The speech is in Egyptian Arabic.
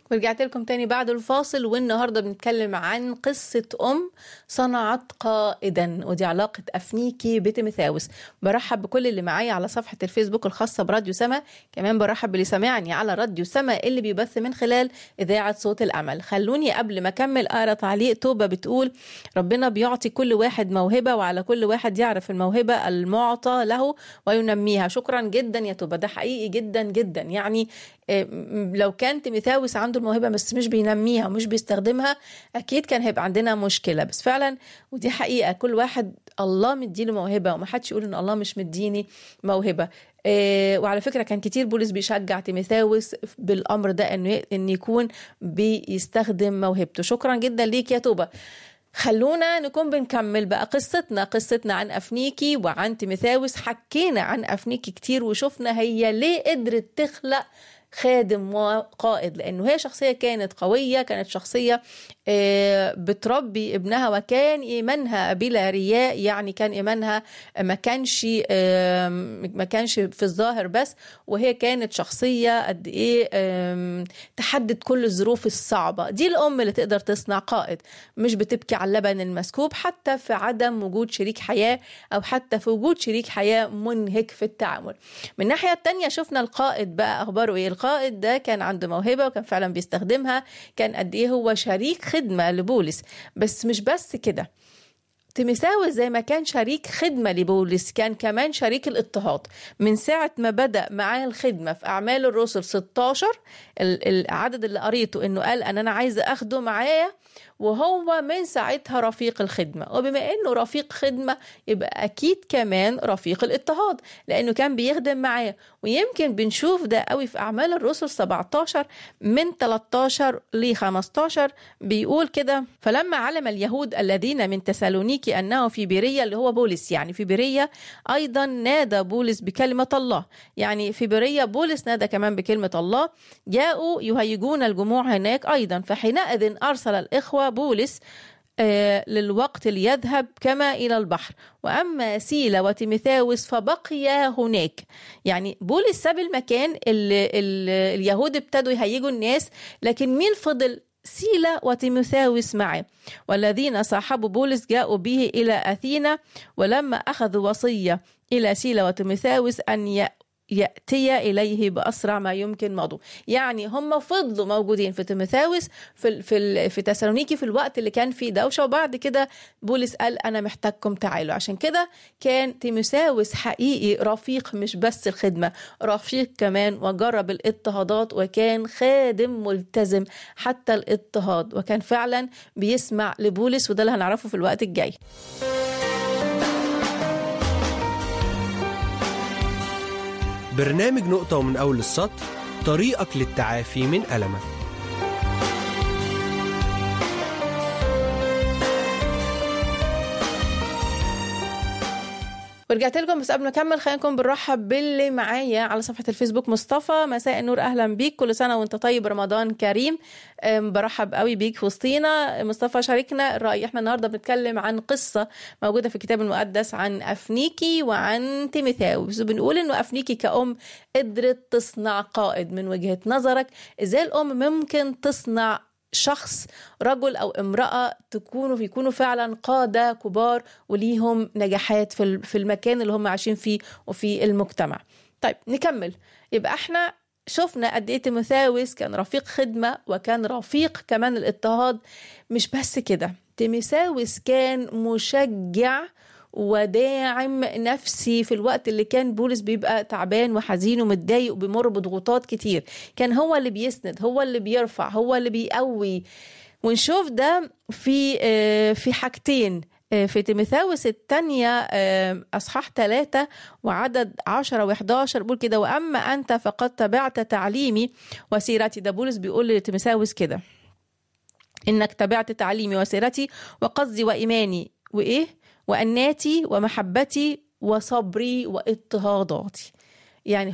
ورجعت لكم تاني بعد الفاصل والنهارده بنتكلم عن قصة أم صنعت قائدا ودي علاقة أفنيكي بتيموثاوس برحب بكل اللي معايا على صفحة الفيسبوك الخاصة براديو سما كمان برحب باللي سامعني على راديو سما اللي بيبث من خلال إذاعة صوت الأمل خلوني قبل ما أكمل أقرأ تعليق توبة بتقول ربنا بيعطي كل واحد موهبة وعلى كل واحد يعرف الموهبة المعطى له وينميها شكرا جدا يا توبة ده حقيقي جدا جدا يعني لو كان تيموثاوس عنده الموهبه بس مش بينميها ومش بيستخدمها اكيد كان هيبقى عندنا مشكله بس فعلا ودي حقيقه كل واحد الله مديله موهبه ومحدش يقول ان الله مش مديني موهبه إيه وعلى فكره كان كتير بولس بيشجع تيموثاوس بالامر ده انه ان يكون بيستخدم موهبته شكرا جدا ليك يا توبه خلونا نكون بنكمل بقى قصتنا قصتنا عن أفنيكي وعن تيموثاوس حكينا عن أفنيكي كتير وشفنا هي ليه قدرت تخلق خادم وقائد لانه هي شخصيه كانت قويه كانت شخصيه بتربي ابنها وكان ايمانها بلا رياء يعني كان ايمانها ما كانش ما كانش في الظاهر بس وهي كانت شخصيه قد ايه تحدد كل الظروف الصعبه دي الام اللي تقدر تصنع قائد مش بتبكي على اللبن المسكوب حتى في عدم وجود شريك حياه او حتى في وجود شريك حياه منهك في التعامل من الناحيه الثانيه شفنا القائد بقى اخباره ايه القائد ده كان عنده موهبه وكان فعلا بيستخدمها كان قد ايه هو شريك خدمه لبولس بس مش بس كده تيموثاوس زي ما كان شريك خدمه لبولس كان كمان شريك الاضطهاد من ساعه ما بدا معاه الخدمه في اعمال الرسل 16 العدد اللي قريته انه قال ان انا عايز اخده معايا وهو من ساعتها رفيق الخدمة وبما أنه رفيق خدمة يبقى أكيد كمان رفيق الاضطهاد لأنه كان بيخدم معاه ويمكن بنشوف ده قوي في أعمال الرسل 17 من 13 ل 15 بيقول كده فلما علم اليهود الذين من تسالونيكي أنه في بيرية اللي هو بولس يعني في بيرية أيضا نادى بولس بكلمة الله يعني في بيرية بولس نادى كمان بكلمة الله جاءوا يهيجون الجموع هناك أيضا فحينئذ أرسل الإخوة بولس آه للوقت ليذهب كما إلى البحر وأما سيلا وتيموثاوس فبقيا هناك يعني بولس ساب المكان اللي, اللي اليهود ابتدوا يهيجوا الناس لكن مين فضل سيلا وتيموثاوس معه والذين صاحبوا بولس جاءوا به إلى أثينا ولما أخذوا وصية إلى سيلا وتيموثاوس أن يأتي إليه بأسرع ما يمكن مضوا يعني هم فضلوا موجودين في تيموثاوس في في في تسالونيكي في الوقت اللي كان فيه دوشة وبعد كده بولس قال أنا محتاجكم تعالوا عشان كده كان تيموثاوس حقيقي رفيق مش بس الخدمة رفيق كمان وجرب الاضطهادات وكان خادم ملتزم حتى الاضطهاد وكان فعلا بيسمع لبولس وده اللي هنعرفه في الوقت الجاي برنامج نقطة ومن أول السطر طريقك للتعافي من ألمك ورجعت لكم بس قبل ما اكمل خلينا نكون بنرحب باللي معايا على صفحه الفيسبوك مصطفى مساء النور اهلا بيك كل سنه وانت طيب رمضان كريم برحب قوي بيك في وسطينا مصطفى شاركنا الراي احنا النهارده بنتكلم عن قصه موجوده في الكتاب المقدس عن افنيكي وعن تيموثاوس وبنقول انه افنيكي كأم قدرت تصنع قائد من وجهه نظرك ازاي الام ممكن تصنع شخص رجل او امراه تكونوا يكونوا فعلا قاده كبار وليهم نجاحات في في المكان اللي هم عايشين فيه وفي المجتمع. طيب نكمل يبقى احنا شفنا قد ايه تيموثاوس كان رفيق خدمه وكان رفيق كمان الاضطهاد مش بس كده تيموثاوس كان مشجع وداعم نفسي في الوقت اللي كان بولس بيبقى تعبان وحزين ومتضايق وبيمر بضغوطات كتير كان هو اللي بيسند هو اللي بيرفع هو اللي بيقوي ونشوف ده في في حاجتين في تيموثاوس الثانية أصحاح ثلاثة وعدد عشرة وإحداشر بيقول كده وأما أنت فقد تبعت تعليمي وسيرتي ده بولس بيقول لتيموثاوس كده إنك تبعت تعليمي وسيرتي وقصدي وإيماني وإيه وأناتي ومحبتي وصبري واضطهاداتي يعني